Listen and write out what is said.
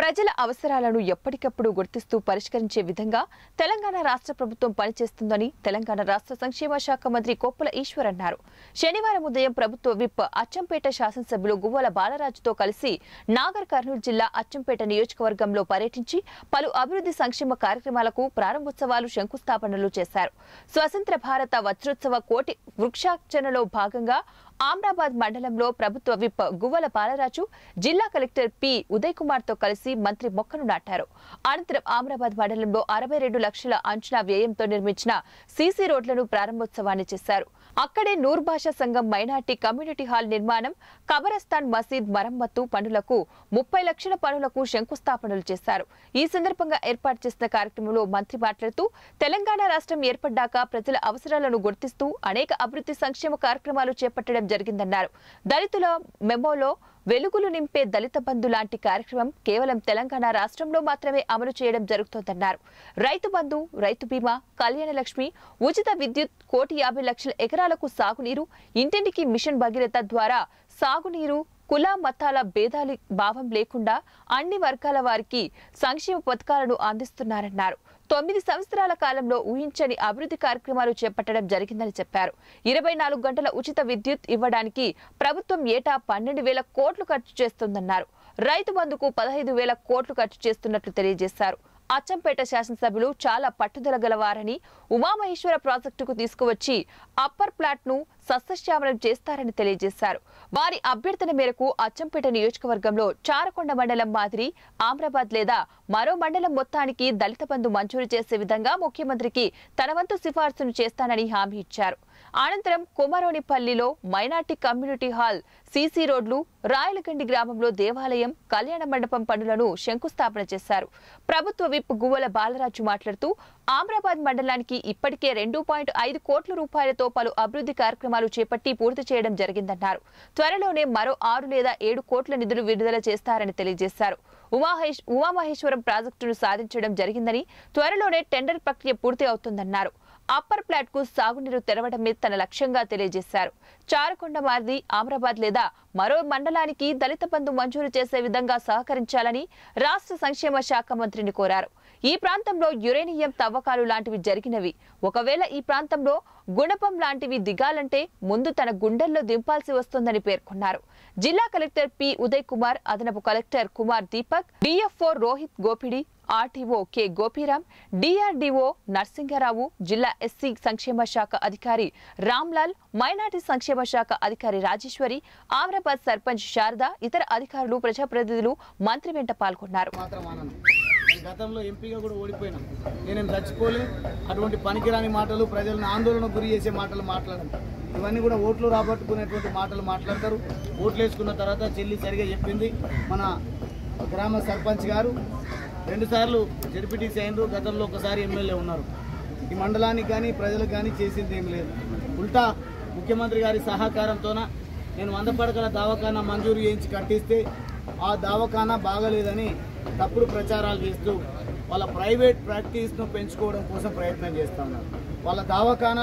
ప్రజల అవసరాలను ఎప్పటికప్పుడు గుర్తిస్తూ పరిష్కరించే విధంగా తెలంగాణ రాష్ట్ర ప్రభుత్వం పనిచేస్తుందని తెలంగాణ రాష్ట్ర సంక్షేమ శాఖ మంత్రి కొప్పుల ఈశ్వర్ అన్నారు శనివారం ఉదయం ప్రభుత్వ విప్ అచ్చంపేట శాసనసభ్యులు గువ్వల బాలరాజుతో కలిసి నాగర్ కర్నూలు జిల్లా అచ్చంపేట నియోజకవర్గంలో పర్యటించి పలు అభివృద్ధి సంక్షేమ కార్యక్రమాలకు ప్రారంభోత్సవాలు శంకుస్థాపనలు చేశారు స్వతంత్ర భారత వజ్రోత్సవ కోటి వృక్షార్చనలో భాగంగా ఆమ్రాబాద్ మండలంలో ప్రభుత్వ విప్ గువ్వల బాలరాజు జిల్లా కలెక్టర్ పి ఉదయ్ కుమార్ తో కలిసి మంత్రి మొక్కను నాటారు అనంతరం ఆమ్రాబాద్ మండలంలో అరవై రెండు లక్షల అంచనా వ్యయంతో నిర్మించిన సీసీ రోడ్లను ప్రారంభోత్సవాన్ని చేశారు అక్కడే నూర్ భాషా సంఘం మైనార్టీ కమ్యూనిటీ హాల్ నిర్మాణం కబరస్థాన్ మసీద్ మరమ్మత్తు పనులకు ముప్పై లక్షల పనులకు శంకుస్థాపనలు చేశారు ఈ సందర్భంగా ఏర్పాటు చేసిన కార్యక్రమంలో మంత్రి మాట్లాడుతూ తెలంగాణ రాష్ట్రం ఏర్పడ్డాక ప్రజల అవసరాలను గుర్తిస్తూ అనేక అభివృద్ధి సంక్షేమ కార్యక్రమాలు చేపట్టడం జరిగిందన్నారు దళితుల మెమోలో వెలుగులు నింపే దళిత బంధు లాంటి కార్యక్రమం కేవలం తెలంగాణ రాష్ట్రంలో మాత్రమే అమలు చేయడం జరుగుతోందన్నారు రైతు బంధు రైతు బీమా కళ్యాణ లక్ష్మి ఉచిత విద్యుత్ కోటి యాభై లక్షల ఎకరాలకు సాగునీరు ఇంటింటికి మిషన్ భగీరథ ద్వారా సాగునీరు కుల మతాల భేదాలి భావం లేకుండా అన్ని వర్గాల వారికి సంక్షేమ పథకాలను అందిస్తున్నారన్నారు తొమ్మిది సంవత్సరాల కాలంలో ఊహించని అభివృద్ధి కార్యక్రమాలు చేపట్టడం జరిగిందని చెప్పారు ఇరవై నాలుగు గంటల ఉచిత విద్యుత్ ఇవ్వడానికి ప్రభుత్వం ఏటా పన్నెండు వేల కోట్లు ఖర్చు చేస్తుందన్నారు రైతు బంధుకు పదహైదు వేల కోట్లు ఖర్చు చేస్తున్నట్లు తెలియజేశారు అచ్చంపేట శాసనసభ్యులు చాలా పట్టుదల గలవారని ఉమామహేశ్వర ప్రాజెక్టుకు తీసుకువచ్చి అప్పర్ ప్లాట్ ను సస్యశ్యామలం చేస్తారని తెలియజేశారు వారి అభ్యర్థన మేరకు అచ్చంపేట నియోజకవర్గంలో చారకొండ మండలం మాదిరి ఆమ్రాబాద్ లేదా మరో మండలం మొత్తానికి దళిత బంధు మంజూరు చేసే విధంగా ముఖ్యమంత్రికి తన వంతు సిఫార్సును చేస్తానని హామీ ఇచ్చారు అనంతరం కుమారోనిపల్లిలో మైనార్టీ కమ్యూనిటీ హాల్ సీసీ రోడ్లు రాయలగండి గ్రామంలో దేవాలయం కళ్యాణ మండపం పనులను శంకుస్థాపన చేశారు ప్రభుత్వ విప్ గువ్వల బాలరాజు మాట్లాడుతూ ఆమ్రాబాద్ మండలానికి ఇప్పటికే రెండు పాయింట్ ఐదు కోట్ల రూపాయలతో పలు అభివృద్ధి కార్యక్రమాలు చేపట్టి పూర్తి చేయడం జరిగిందన్నారు త్వరలోనే మరో ఆరు లేదా ఏడు కోట్ల నిధులు విడుదల చేస్తారని తెలియజేశారు ఉమాహేష్ ఉమామహేశ్వరం ప్రాజెక్టును సాధించడం జరిగిందని త్వరలోనే టెండర్ ప్రక్రియ పూర్తి అవుతుందన్నారు అప్పర్ ప్లాట్ కు సాగునీరు తెరవడమే తన లక్ష్యంగా తెలియజేశారు చారకొండ మారిది ఆమ్రాబాద్ లేదా మరో మండలానికి దళిత బంధు మంజూరు చేసే విధంగా సహకరించాలని రాష్ట్ర సంక్షేమ శాఖ మంత్రిని కోరారు ఈ ప్రాంతంలో యురేనియం తవ్వకాలు లాంటివి జరిగినవి ఒకవేళ ఈ ప్రాంతంలో గుణపం లాంటివి దిగాలంటే ముందు తన గుండెల్లో దింపాల్సి వస్తుందని పేర్కొన్నారు జిల్లా కలెక్టర్ పి ఉదయ్ కుమార్ అదనపు collector Kumar Deepak DFO Rohit Gopidi RTO K Gopiram DRDO Narasingarao జిల్లా ఎస్సీ సంక్షేమ శాఖ అధికారి రామ్లాల్ మైనార్టీ సంక్షేమ శాఖ అధికారి రాజేశ్వరి ఆమ్రాబాద్ సర్పంచ్ శారద ఇతర అధికారులు ప్రజాప్రతినిధులు మంత్రి వెంట పాల్గొన్నారు మాత్రం అనను నేను గతంలో ఎంపీగా కూడా ఓడిపోయినా నేనేం చచ్చిపోలే అటువంటి పనికిరాని మాటలు ప్రజలను ఆందోళన గురి చేసే మాటలు మాట్లాడను ఇవన్నీ కూడా ఓట్లు రాబట్టుకునేటువంటి మాటలు మాట్లాడతారు ఓట్లు వేసుకున్న తర్వాత చెల్లి సరిగా చెప్పింది మన గ్రామ సర్పంచ్ గారు రెండుసార్లు జడ్పీటీసీ అయినరు గతంలో ఒకసారి ఎమ్మెల్యే ఉన్నారు ఈ మండలానికి కానీ ప్రజలకు కానీ చేసింది ఏం లేదు ఉల్టా ముఖ్యమంత్రి గారి సహకారంతోన నేను వంద పడకల దవాఖానా మంజూరు చేయించి కట్టిస్తే ఆ దవాఖానా బాగలేదని తప్పుడు ప్రచారాలు చేస్తూ వాళ్ళ ప్రైవేట్ ప్రాక్టీస్ను పెంచుకోవడం కోసం ప్రయత్నం చేస్తా ఉన్నారు వాళ్ళ దవాఖానా